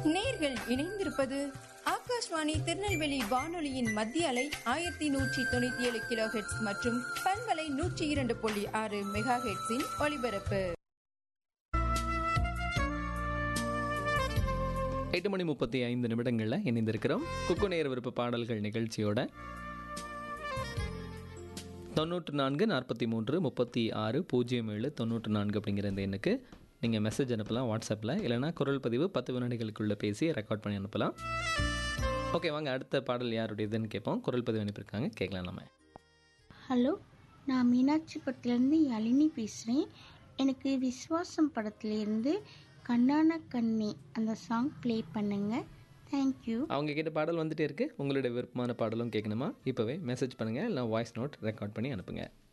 நேர்கள் இணைந்திருப்பது ஆகாஷ்வாணி திருநெல்வேலி வானொலியின் மத்திய அலை ஆயிரத்தி நூற்றி தொண்ணூத்தி ஏழு கிலோ ஹெட்ஸ் மற்றும் பண்பலை நூற்றி இரண்டு புள்ளி ஆறு மெகா ஹெட்ஸின் ஒலிபரப்பு எட்டு மணி முப்பத்தி ஐந்து நிமிடங்களில் இணைந்திருக்கிறோம் குக்கு நேர விருப்ப பாடல்கள் நிகழ்ச்சியோட தொண்ணூற்று நான்கு நாற்பத்தி மூன்று முப்பத்தி ஆறு பூஜ்ஜியம் ஏழு தொண்ணூற்று நான்கு அப்படிங்கிற இந்த எண்ணுக்கு நீங்கள் மெசேஜ் அனுப்பலாம் வாட்ஸ்அப்பில் இல்லைனா குரல் பதிவு பத்து வினாடிகளுக்குள்ளே பேசி ரெக்கார்ட் பண்ணி அனுப்பலாம் ஓகே வாங்க அடுத்த பாடல் யாருடையதுன்னு கேட்போம் குரல் பதிவு அனுப்பியிருக்காங்க கேட்கலாம் நம்ம ஹலோ நான் மீனாட்சிபுரத்துலேருந்து யாழினி பேசுகிறேன் எனக்கு விஸ்வாசம் படத்துலேருந்து கண்ணான கண்ணே அந்த சாங் ப்ளே பண்ணுங்க தேங்க்யூ அவங்க கிட்ட பாடல் வந்துட்டே இருக்கு உங்களுடைய விருப்பமான பாடலும் கேட்கணுமா இப்போவே மெசேஜ் பண்ணுங்கள் இல்லை வாய்ஸ் நோட் ரெக்கார்ட் பண்ணி அனுப்புங்க